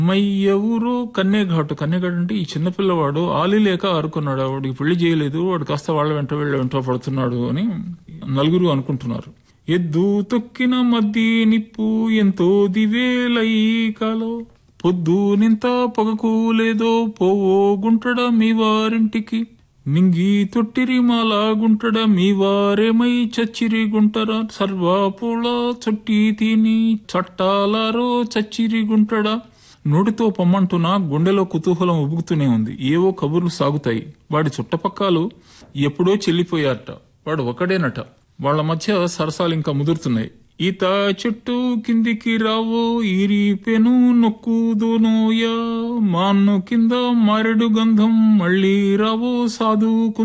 మయ్య ఊరు కన్నేఘాటు కన్నేఘాటు అంటే ఈ చిన్నపిల్లవాడు ఆలి లేక ఆరుకున్నాడు వాడికి పెళ్లి చేయలేదు వాడు కాస్త వాళ్ళ వెంట వీళ్ళ వెంట పడుతున్నాడు అని నలుగురు అనుకుంటున్నారు ఎద్దు తొక్కిన మద్ది నిప్పు ఎంతో దివేలై కాలో పొద్దు నింత పొగకు లేదో పోవో గుంటడ మీ వారింటికి మింగి తొట్టిరి మాల గుంటడ మీ వారేమై చచ్చిరి గుంటర సర్వాపుల చొట్టి తిని చట్టాలారో చచ్చిరి గుంటడ నోటితో పొమ్మంటున్న గుండెలో కుతూహలం ఉబుకుతూనే ఉంది ఏవో కబుర్లు సాగుతాయి వాడి చుట్టపక్కలు ఎప్పుడో చెల్లిపోయారట వాడు ఒకడేనట వాళ్ళ మధ్య సరసాలు ఇంకా ముదురుతున్నాయి ఈత చెట్టు కిందికి రావో ఈరిపెను నొక్కుదోనోయా మాన్ను కింద మారెడు గంధం మళ్ళీ రావో సాధుకు